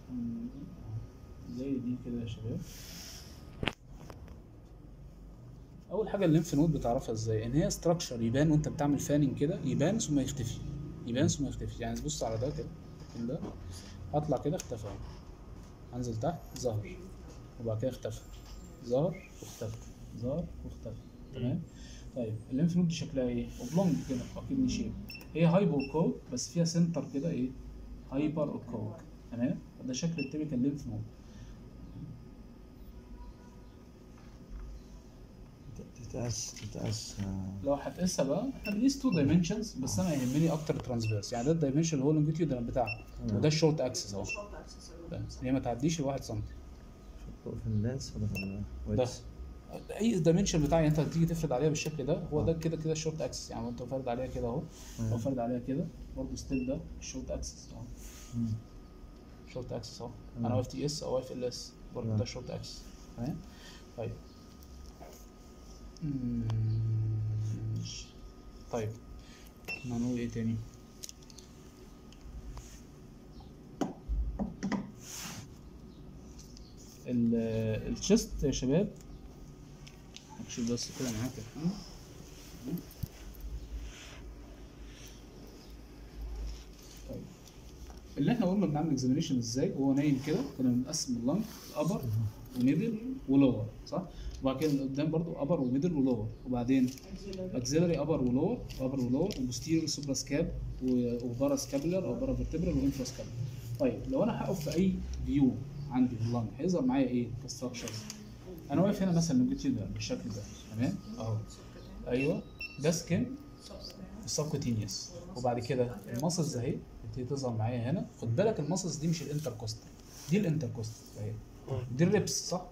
مم. زي دي كده يا شباب اول حاجه الليمف نود بتعرفها ازاي ان هي ستراكشر يبان وانت بتعمل فاننج كده يبان ثم يختفي يبان ثم يختفي يعني بص على ده كده من ده هطلع كده اختفى اهو. هنزل تحت ظهر وبعد كده اختفى ظهر واختفى ظهر واختفى تمام طيب الليمف نود دي شكلها ايه اوبلونج كده اكيد شيب هي هايبو كوك بس فيها سنتر كده ايه هايبر اوكوك تمام ده شكل التيبيكال ليمف نود تتقاس تتقاس آه، لو هتقيسها بقى احنا بنقيس تو دايمنشنز بس انا يهمني اكتر ترانسفيرس يعني ده الدايمنشن اللي هو اللونجيتيودنال بتاعها وده الشورت اكسس اهو ده. هي ما تعديش الواحد سم في اللينس ولا في ده الويدز؟ اي دايمنشن بتاعي انت تيجي تفرد عليها بالشكل ده هو ده كده كده الشورت اكسس يعني انت فارد عليها كده اهو لو فارد عليها كده برضه ستيل ده الشورت اكسس اهو مم. شورت اكسس اهو تمام. انا واقف تي اس او واقف ال اس برضه تمام. ده شورت اكسس تمام طيب مم، ماشي. طيب احنا هنقول ايه تاني ال- الشيست يا شباب هكشف بس كده معاك يا محمد طيب اللي احنا قلنا بنعمل اكزامينيشن ازاي وهو نايم كده كنا بنقسم اللنج الابر وميدل ولور صح؟ وبعد كده قدام برضو ابر وميدل ولور وبعدين اكزيلري ابر ولور ابر ولور وبوستيريور سوبرا سكاب وبارا سكابولار او بارا فيرتبرال وانفرا سكابولار طيب لو انا هقف في اي فيو عندي في اللنج هيظهر معايا ايه كستراكشرز انا واقف هنا مثلا لونجيتيودنال بالشكل ده تمام اهو ايوه ده سكن السبكوتينيوس وبعد كده الماسلز اهي بتبتدي تظهر معايا هنا خد بالك الماسلز دي مش الانتركوستال دي الانتركوستال اهي دي الريبس صح؟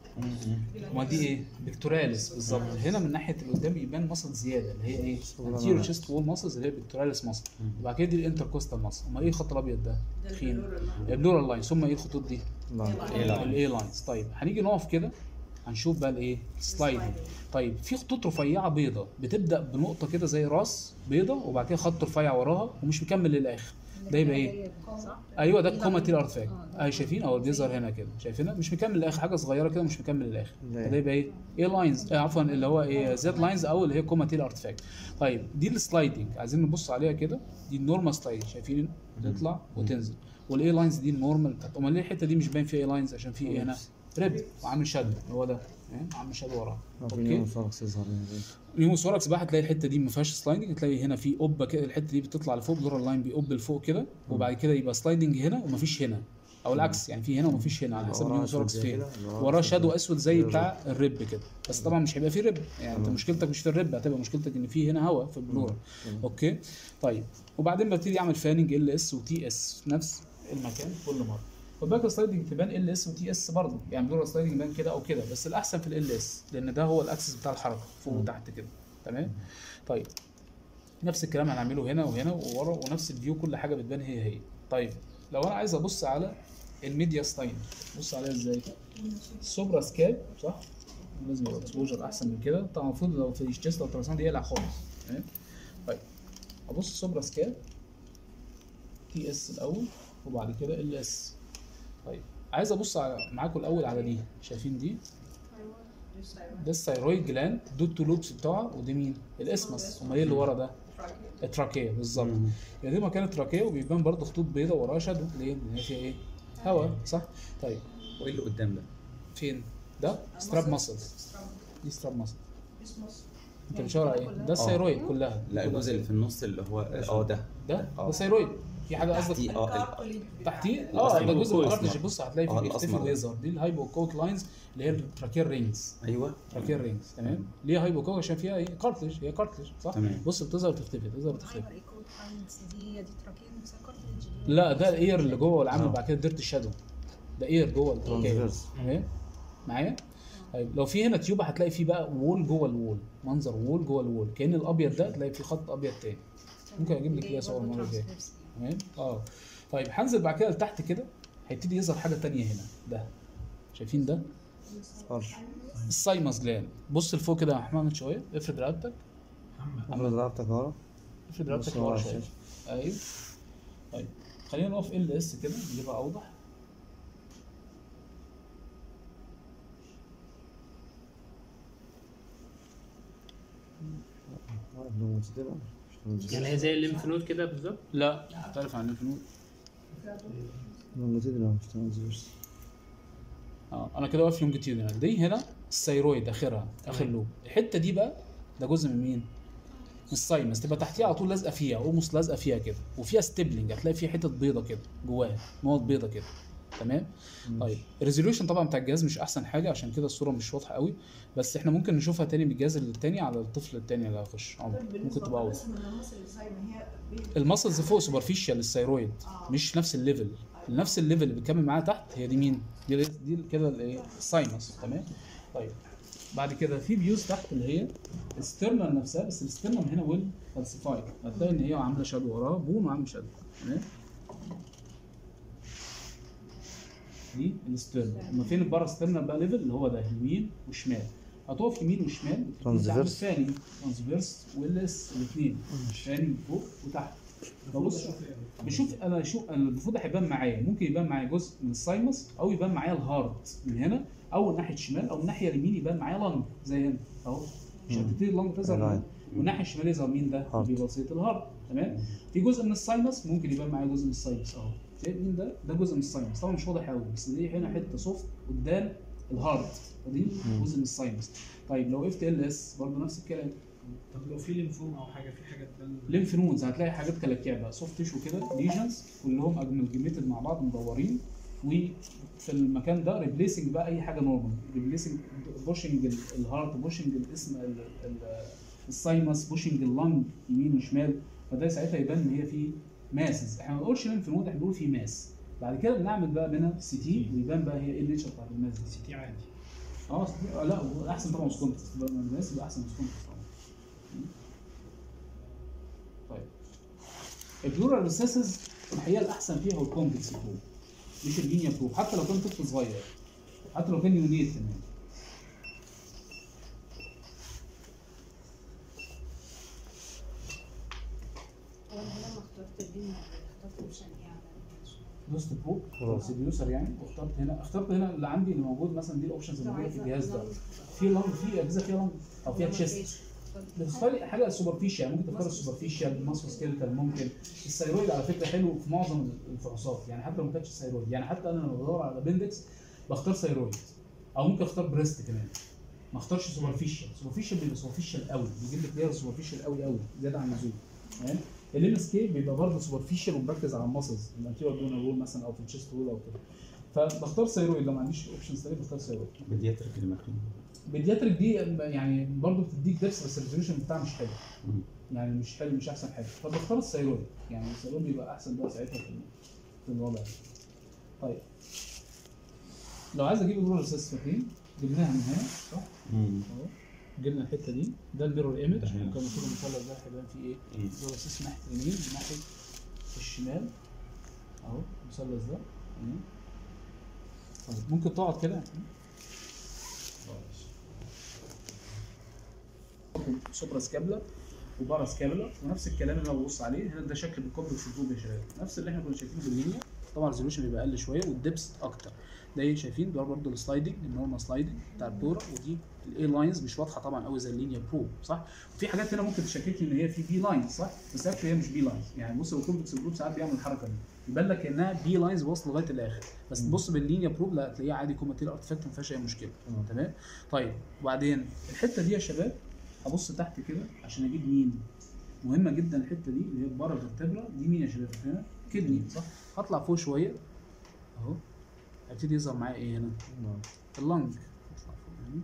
ما دي ايه؟ بيكتوراليس بالظبط هنا من ناحيه اللي قدام بيبان ماسل زياده اللي هي ايه؟ انتيريور تشيست وول ماسلز اللي هي بيكتوراليس ماسل وبعد كده دي الانتركوستال ماسل امال ايه الخط الابيض ده؟ تخين البلورال لاين ثم ايه الخطوط دي؟ لا الاي لاينز طيب هنيجي نقف كده هنشوف بقى الايه سلايدنج طيب في خطوط رفيعه بيضه بتبدا بنقطه كده زي راس بيضه وبعد كده خط رفيع وراها ومش مكمل للاخر ده يبقى ايه ايوه ده الكوماتيل ارتفاكت اهي شايفين اهو بيظهر هنا كده شايفينها مش مكمل للاخر حاجه صغيره كده مش مكمل للاخر لا. فده يبقى ايه ايه لاينز آه عفوا اللي هو ايه زد لاينز او اللي هي كوماتيل ارتفاكت طيب دي السلايدنج عايزين نبص عليها كده دي النورمال سلايد شايفين تطلع وتنزل والاي لاينز دي النورمال بتاعت امال ليه الحته دي مش باين فيها اي لاينز عشان في ايه هنا ريب وعامل شد هو ده فاهم؟ عامل شد وراه اوكي فرق يظهر هنا. نيموثوركس بقى هتلاقي الحته دي ما فيهاش سلايدنج هتلاقي هنا في قبه كده الحته دي بتطلع لفوق بلورال لاين بيقب لفوق كده وبعد كده يبقى سلايدنج هنا ومفيش هنا او العكس يعني في هنا ومفيش هنا على حسب وراه النيموثوركس أسود زي فين كده، وراه وراه أسود شادو زي- اسود زي زي بتاع الريب كده بس طبعا مش هيبقى فيه ريب يعني انت تمام. مشكلتك مش في الريب هتبقى مشكلتك ان في هنا هواء في البلورال اوكي طيب وبعدين ببتدي اعمل فاننج ال اس وتي اس في نفس المكان كل مره خد بالك السلايدنج تبان ال اس وتي اس برضه يعني بلورال سلايدنج يبان كده او كده بس الاحسن في ال اس لان ده هو الاكسس بتاع الحركه فوق وتحت كده تمام طيب نفس الكلام هنعمله هنا وهنا وورا ونفس الفيو كل حاجه بتبان هي هي طيب لو انا عايز ابص على الميديا ستاين بص عليها ازاي السوبرا سكاب صح لازم يبقى اكسبوجر احسن من كده طبعا المفروض لو في الشيست او التراسان دي يقلع خالص تمام طيب ابص السوبرا سكاب تي اس الاول وبعد كده ال اس طيب عايز ابص على معاكم الاول على دي شايفين دي ده الثيرويد جلاند دول التو لوبس بتوعها ودي مين الاسمس امال ايه اللي ورا ده التراكيه بالظبط يعني دي مكان التراكيه وبيبان برضه خطوط بيضاء وراها شادو ليه؟ لان هي فيها ايه؟ هواء صح؟ طيب وايه اللي قدام ده؟ فين؟ ده ستراب ماسلز دي ستراب ماسل انت بتشاور على ايه؟ ده الثيرويد كلها لا الجزء اللي في النص اللي هو اه ده ده ده اه ثيرويد في حاجه قصدك تحتيه اه ال- تحتيه اه الأسمر. ده جزء من الأسمر. الكارتج بص هتلاقي اه فيه بيختفي الأسمر. ويظهر دي الهايبوكوك لاينز اللي هي التراكير رينجز ايوه تراكير رينجز تمام ليه هايبوكوك عشان فيها ايه كارتج هي كارتج صح تمام. بص بتظهر وتختفي تظهر وتختفي هايبر ايكو باينز دي هي دي تراكيب نفسها كارتريدج لا ده الاير اللي جوه والعامل اه. بعد كده ديرت الشادو ده اير جوه التراكية ترانسفيرس. تمام معايا طيب لو في هنا تيوب هتلاقي فيه بقى وول جوه الوول منظر وول جوه الوول كان الابيض ده تلاقي فيه خط ابيض تاني ممكن اجيب لك ليها صور المره الجايه تمام اه طيب هنزل بعد كده لتحت كده هيبتدي يظهر حاجه تانية هنا ده شايفين ده فرش السايمس جلاند بص لفوق كده يا محمد شويه افرد رقبتك عمل رقبتك ورا افرد رقبتك بص لورا ورا شويه الشاشة. ايوه طيب خلينا نقف ال اس كده نجيبها اوضح لونجيتودينال مش يعني هي زي الليمف نود كده بالظبط لا مختلف عن الفنون لونجيتودينال مش ترانزفيرس اه انا كده واقف لونجيتيودينال دي هنا الثيرويد اخرها اخر تمام. لوب الحته دي بقى ده جزء من مين؟ من الساينس تبقى تحتيها على طول لازقه فيها اولموست لازقه فيها كده وفيها ستيبلنج هتلاقي فيها حتت بيضه كده جواها نقط بيضه كده تمام طيب الريزوليوشن طبعا بتاع الجهاز مش احسن حاجه عشان كده الصوره مش واضحه قوي بس احنا ممكن نشوفها تاني من الجهاز التاني على الطفل التاني اللي هيخش عمر ممكن تبقى اوضح المسلز فوق سوبرفيشال الثيرويد مش نفس الليفل نفس الليفل اللي بتكمل معاها تحت هي دي مين؟ دي, دي كده الايه؟ الساينس تمام؟ طيب بعد كده في فيوز تحت اللي هي السترنال نفسها بس السترنال هنا ويل فالسيفايد هتلاقي ان هي عامله شادو وراها بون وعامله شادو تمام؟ دي السترنال اما فين البارا سترنال بقى ليفل اللي هو ده يمين وشمال هتقف يمين وشمال Transverse. ثاني ترانسفيرس وال اس الاثنين ثاني فوق وتحت فبص بشوف انا شو انا المفروض هيبان معايا ممكن يبان معايا جزء من السايمس او يبان معايا الهارت من هنا او من ناحيه الشمال او الناحيه اليمين يبان معايا لنج زي هنا اهو مش مم. هتبتدي اللنج تظهر اللاين. هنا والناحيه الشمال يظهر مين ده؟ هارت. بيبقى وسيله الهارت تمام في جزء من السايمس ممكن يبان معايا جزء من السايمس اهو شايف مين ده؟ ده جزء من السايمس طبعا مش واضح قوي بس دي هنا حته سوفت قدام الهارت ودي مم. جزء من السايمس طيب لو اف ال اس برضه نفس الكلام طب لو في ليمفوم او حاجه في حاجه تبان ليمف نودز هتلاقي حاجات كلاكيع بقى سوفت تيشو كده ليجنز كلهم اجملجميتد مع بعض مدورين وفي المكان ده ريبليسنج بقى اي حاجه نورمال ريبليسنج بوشنج الهارت بوشنج الاسم ال- ال- السايمس بوشنج اللنج يمين وشمال فده ساعتها يبان ان هي في ماسز احنا ما بنقولش ليمف نود احنا بنقول في ماس بعد كده بنعمل بقى منها سي تي ويبان بقى هي ايه النيتشر بتاعت الماس دي سي تي عادي اه CT آه، لا هو احسن طبعا سكونتس تبقى من الناس يبقى احسن سكونتس طبعا طيب البلورال ريسيسز الحقيقه الاحسن فيها هو الكونفكس بروب مش اللينيا بروب حتى لو كان طفل صغير حتى لو كان يونيت كمان هو انا لما اخترت الدين اخترت اوبشن ايه على دوست بروب خلاص. سيديوسر يعني واخترت هنا اخترت هنا اللي عندي اللي موجود مثلا دي الاوبشنز اللي موجوده في الجهاز ده في لونج في اجهزه فيها لونج او فيها تشيست بالنسبه لي حاجه سوبرفيشال ممكن تختار السوبرفيشال ماسو سكيلتال ممكن الثيرويد على فكره حلو في معظم الفحوصات يعني حتى لو ما كانتش ثيرويد يعني حتى انا لما بدور على الابندكس بختار ثيرويد او ممكن اختار بريست كمان ما اختارش سوبرفيشال سوبرفيشال بيبقى سوبرفيشال قوي بيجيب لك لير سوبرفيشال قوي قوي زياده عن اللزوم تمام الام اس كي بيبقى برضه سوبرفيشال ومركز على الماسلز الانتيريور دون وول مثلا او في الشيست وول او كده فبختار ثيرويد لو ما عنديش اوبشنز تاني بختار ثيرويد بدياتريك اللي مكتوب بيدياتريك دي يعني برضه بتديك دبس بس الريزوليوشن بتاعها مش حلو مم. يعني مش حلو مش احسن حاجه فبختار الثيرويد يعني الثيرويد بيبقى احسن بقى ساعتها في في الوضع ده. طيب لو عايز اجيب الرول اساس فاكرين جبناها من هنا صح؟ اهو جبنا الحته دي ده الميرور ايمج تمام. كان المفروض المثلث ده هيبان فيه ايه؟ مم. الرول اساس ناحيه اليمين وناحيه الشمال اهو المثلث ده تمام طيب ممكن تقعد كده سوبرا سكابلا وبارا سكابلا ونفس الكلام اللي انا ببص عليه هنا ده شكل بالكومبلكس الجروب يا شباب نفس اللي احنا كنا شايفينه في اللينيا طبعا الريزولوشن بيبقى اقل شويه والدبس اكتر ده ايه شايفين ده برضه السلايدنج النورمال سلايدنج بتاع البورا ودي الاي لاينز مش واضحه طبعا قوي زي اللينيا برو صح وفي حاجات هنا ممكن تشكك ان هي في بي لاينز صح بس اكشلي هي مش بي لاينز يعني بص الكومبلكس جروب ساعات بيعمل الحركه دي يبان لك انها بي لاينز واصله لغايه الاخر بس تبص باللينيا بروب لا تلاقيها عادي كوماتيل ارتفاكت ما فيهاش اي مشكله تمام. تمام طيب وبعدين الحته دي يا شباب هبص تحت كده عشان اجيب مين مهمه جدا الحته دي اللي هي بره الفرتبرا دي مين يا شباب هنا كدني صح هطلع فوق شويه اهو هيبتدي يظهر معايا ايه هنا نعم. اللنج اطلع فوق هنا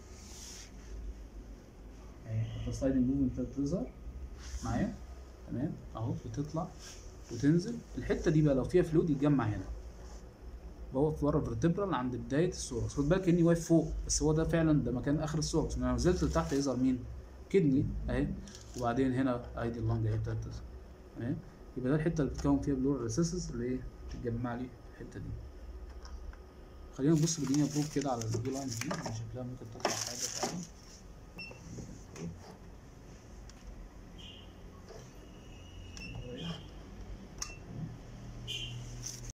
اهي السلايدنج موفمنت بتظهر معايا تمام اهو بتطلع وتنزل الحته دي بقى لو فيها فلويد يتجمع هنا بقف ورا الفرتبرال عند بدايه السورس خد بالك اني واقف فوق بس هو ده فعلا ده مكان اخر السورس لما نزلت لتحت يظهر مين؟ كدني اهي وبعدين هنا ادي اللنج اهي ابتدت تظهر تمام يبقى ده الحته اللي بتتكون فيها بلور ريسيسز اللي ايه تتجمع لي الحته دي خلينا نبص بالدنيا بروف كده على البي لاينز دي شكلها ممكن تطلع حاجه فعلا